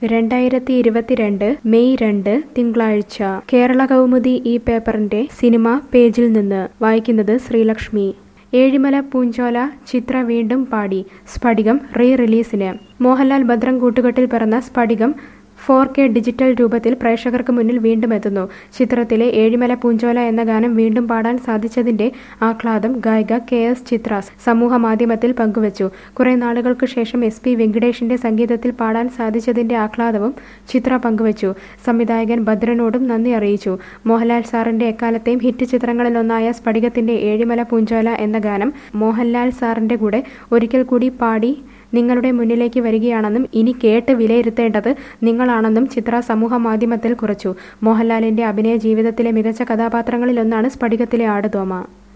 രണ്ടായിരത്തി ഇരുപത്തിരണ്ട് മെയ് രണ്ട് തിങ്കളാഴ്ച കേരള കൗമുദി ഈ പേപ്പറിന്റെ സിനിമ പേജിൽ നിന്ന് വായിക്കുന്നത് ശ്രീലക്ഷ്മി ഏഴിമല പൂഞ്ചോല ചിത്ര വീണ്ടും പാടി സ്ഫടികം റീ റിലീസിന് മോഹൻലാൽ ഭദ്രം കൂട്ടുകെട്ടിൽ പിറന്ന സ്ഫടികം ഫോർ കെ ഡിജിറ്റൽ രൂപത്തിൽ പ്രേക്ഷകർക്ക് മുന്നിൽ വീണ്ടും എത്തുന്നു ചിത്രത്തിലെ ഏഴിമല പൂഞ്ചോല എന്ന ഗാനം വീണ്ടും പാടാൻ സാധിച്ചതിന്റെ ആഹ്ലാദം ഗായിക കെ എസ് ചിത്ര സമൂഹ മാധ്യമത്തിൽ പങ്കുവച്ചു കുറെ നാളുകൾക്ക് ശേഷം എസ് പി വെങ്കിടേഷിന്റെ സംഗീതത്തിൽ പാടാൻ സാധിച്ചതിന്റെ ആഹ്ലാദവും ചിത്ര പങ്കുവച്ചു സംവിധായകൻ ഭദ്രനോടും നന്ദി അറിയിച്ചു മോഹൻലാൽ സാറിന്റെ എക്കാലത്തെയും ഹിറ്റ് ചിത്രങ്ങളിലൊന്നായ സ്ഫടികത്തിന്റെ ഏഴിമല പൂഞ്ചോല എന്ന ഗാനം മോഹൻലാൽ സാറിന്റെ കൂടെ ഒരിക്കൽ കൂടി പാടി നിങ്ങളുടെ മുന്നിലേക്ക് വരികയാണെന്നും ഇനി കേട്ട് വിലയിരുത്തേണ്ടത് നിങ്ങളാണെന്നും ചിത്ര സമൂഹ മാധ്യമത്തിൽ കുറിച്ചു മോഹൻലാലിന്റെ അഭിനയ ജീവിതത്തിലെ മികച്ച കഥാപാത്രങ്ങളിലൊന്നാണ് സ്ഫടികത്തിലെ ആടുതോമ